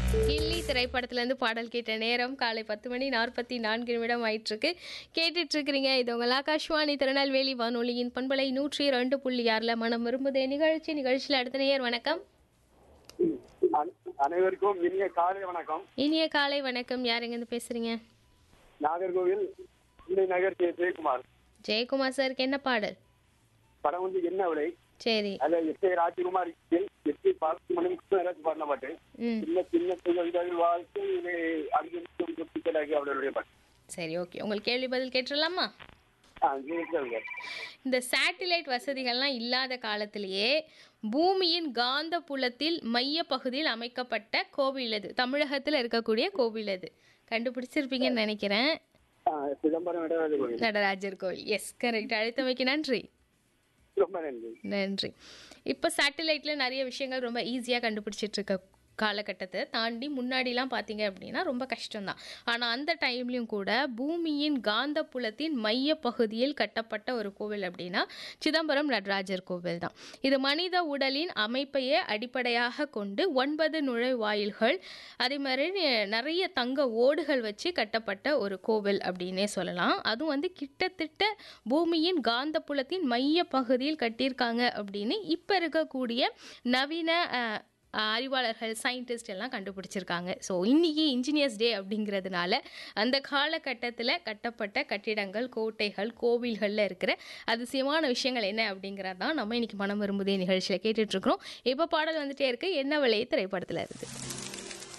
கில்லி திரைப்படத்திலேருந்து பாடல் கேட்ட நேரம் காலை பத்து மணி நாற்பத்தி நான்கு நிமிடம் ஆயிட்டிருக்கு கேட்டுட்டு இருக்கிறீங்க இது உங்கள் ஆகாஷ்வாணி திருநெல்வேலி வானொலியின் பண்பலை நூற்றி ரெண்டு புள்ளி ஆறில் மனம் விரும்புதே நிகழ்ச்சி நிகழ்ச்சியில் அடுத்த நேயர் வணக்கம் அன- அனைவருக்கும் இனிய காலை வணக்கம் இனிய காலை வணக்கம் யார் எங்கேருந்து பேசுறீங்க நாகர்கோவில் இந்த நகர் கே ஜெயக்குமார் ஜெயக்குமார் சாருக்கு என்ன பாடல் படம் வந்து என்ன விலை சரி அதுல S A Rajkumar S P Balasubramanian Krishnaraj பாடின பாட்டு ம் சின்ன சின்ன துகள்கள் வாழ்க்கையிலே அங்கிருக்கும் குட்டிகளாகி அவருடைய பாட்டு சரி ஓகே உங்களுக்கு கேள்வி பதில் கேட்டுடலாமா ஆ, கேட்கறேங்க. இந்த சேட்டிலைட் வசதிகள்லாம் இல்லாத காலத்திலேயே பூமியின் காந்த புலத்தில் மைய பகுதியில் அமைக்கப்பட்ட கோவில் இது தமிழகத்தில் இருக்கக்கூடிய கோவில் இது கண்டுபிடிச்சிருப்பீங்கன்னு நினைக்கிறேன் ஆ, சிதம்பரம் இடவேது கோவில் நடராஜர் கோவில் எஸ் கரெக்ட் அழைத்தமைக்கு நன்றி ரொம்ப நன்றி நன்றி இப்போ சேட்டலைட்டில் நிறைய விஷயங்கள் ரொம்ப ஈஸியாக கண்டுபிடிச்சிட்டு இருக்க காலகட்டத்தை தாண்டி முன்னாடிலாம் பார்த்தீங்க அப்படின்னா ரொம்ப கஷ்டம்தான் ஆனால் அந்த டைம்லையும் கூட பூமியின் காந்த புலத்தின் மைய பகுதியில் கட்டப்பட்ட ஒரு கோவில் அப்படின்னா சிதம்பரம் நடராஜர் கோவில் தான் இது மனித உடலின் அமைப்பையே அடிப்படையாக கொண்டு ஒன்பது நுழைவாயில்கள் அதே மாதிரி நிறைய தங்க ஓடுகள் வச்சு கட்டப்பட்ட ஒரு கோவில் அப்படின்னே சொல்லலாம் அதுவும் வந்து கிட்டத்தட்ட பூமியின் காந்தப்புலத்தின் மைய பகுதியில் கட்டியிருக்காங்க அப்படின்னு இப்போ இருக்கக்கூடிய நவீன அஹ், அறிவாளர்கள் சயின்டிஸ்ட் எல்லாம் கண்டுபிடிச்சிருக்காங்க ஸோ இன்னைக்கு இன்ஜினியர்ஸ் டே அப்படிங்கிறதுனால அந்த காலகட்டத்தில் கட்டப்பட்ட கட்டிடங்கள் கோட்டைகள் கோவில்களில் இருக்கிற அதிசயமான விஷயங்கள் என்ன அப்படிங்கிறது தான் நம்ம இன்னைக்கு மனம் விரும்புதே நிகழ்ச்சியில் கேட்டுட்ருக்குறோம் இப்போ பாடல் வந்துட்டே இருக்கு என்ன விலையை திரைப்படத்தில் இருக்குது